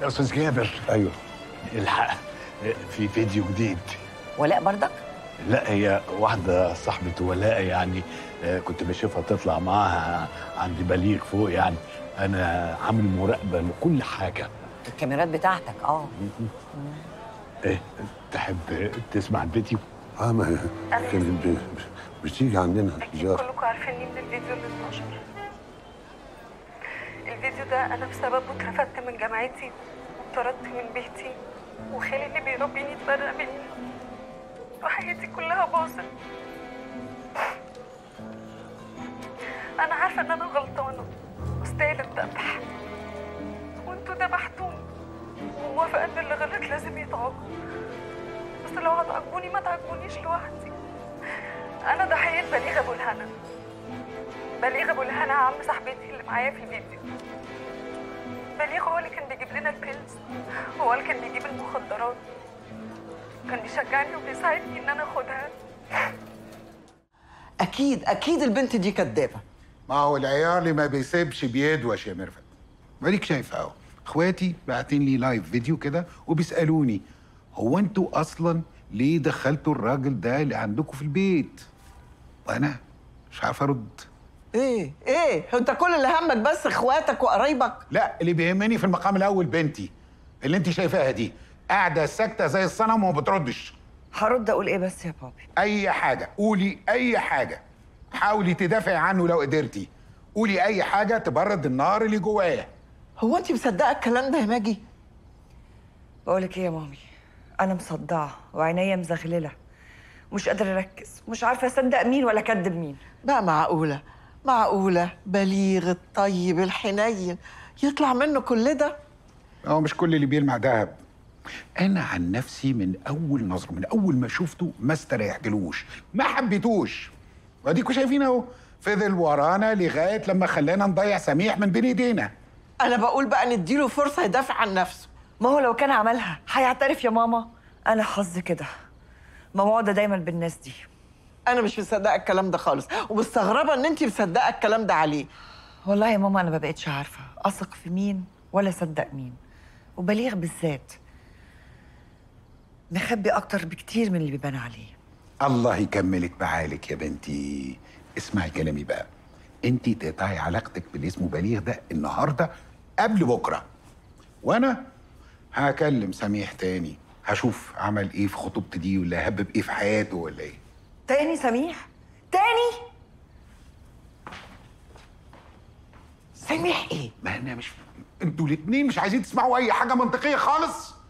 يا استاذ جابر ايوه الحق في فيديو جديد ولاء برضك لا هي واحدة صاحبة ولاء يعني آه، كنت بشوفها تطلع معاها عند بليغ فوق يعني أنا عامل مراقبة لكل حاجة الكاميرات بتاعتك اه إيه تحب تسمع الفيديو؟ اه ما كان ب- بتيجي عندنا زياره كلكم عارفيني من الفيديو ال 12 الفيديو ده انا بسببه اترفدت من جامعتي واتطردت من بيتي وخالي اللي بيربيني اتفرق مني وحياتي كلها باظت انا عارفه ان انا غلطانه واستاهل الذبح وانتوا ذبحتوني وموافقه ان اللي غلط لازم يتعاقب بس لو هتعاقبوني ما تعاقبونيش لوحدي انا ضحيه بليغ ابو الهنا بليغ ابو الهنا عم صاحبتي اللي معايا في الفيديو بليغ هو اللي كان بيجيب لنا البيلز هو اللي كان بيجيب المخدرات كان بيشجعني وبيساعدني ان انا اخدها اكيد اكيد البنت دي كدابه ما هو العيال ما بيسيبش بيدوش يا ميرفت مالك شايف اهو اخواتي باعتين لي لايف فيديو كده وبيسالوني هو انتوا اصلا ليه دخلتوا الراجل ده اللي عندكم في البيت وانا مش عارف ارد ايه ايه انت كل اللي همك بس اخواتك وقرايبك لا اللي بيهمني في المقام الاول بنتي اللي انت شايفاها دي قاعده ساكته زي الصنم وما بتردش هرد اقول ايه بس يا بابي اي حاجه قولي اي حاجه حاولي تدافعي عنه لو قدرتي قولي اي حاجه تبرد النار اللي جوايا هو انت مصدقه الكلام ده يا ماجي بقولك ايه يا مامي انا مصدعه وعينيا مزغلله مش قادره اركز مش عارفه اصدق مين ولا اكدب مين بقى معقوله معقوله بليغ الطيب الحنين يطلع منه كل ده هو مش كل اللي بيلمع دهب انا عن نفسي من اول نظره من اول ما شفته ما استريحتلوش ما حبيتوش واديكوا شايفين اهو فضل ورانا لغايه لما خلانا نضيع سميح من بين ايدينا انا بقول بقى نديله فرصه يدافع عن نفسه ما هو لو كان عملها هيعترف يا ماما انا حظي كده موعوده دايما بالناس دي انا مش مصدقه الكلام ده خالص ومستغربه ان انت مصدقه الكلام ده عليه والله يا ماما انا ما بقتش عارفه اثق في مين ولا اصدق مين وبليغ بالذات مخبي اكتر بكتير من اللي بيبان عليه الله يكملك بعالك يا بنتي اسمعي كلامي بقى انت تقطعي علاقتك باللي اسمه بليغ ده النهارده قبل بكره وانا هكلم سميح تاني هشوف عمل ايه في خطوبتي دي ولا هبب ايه في حياته ولا ايه تاني سميح تاني سامح ايه ما انا مش انتوا الاتنين مش عايزين تسمعوا اي حاجه منطقيه خالص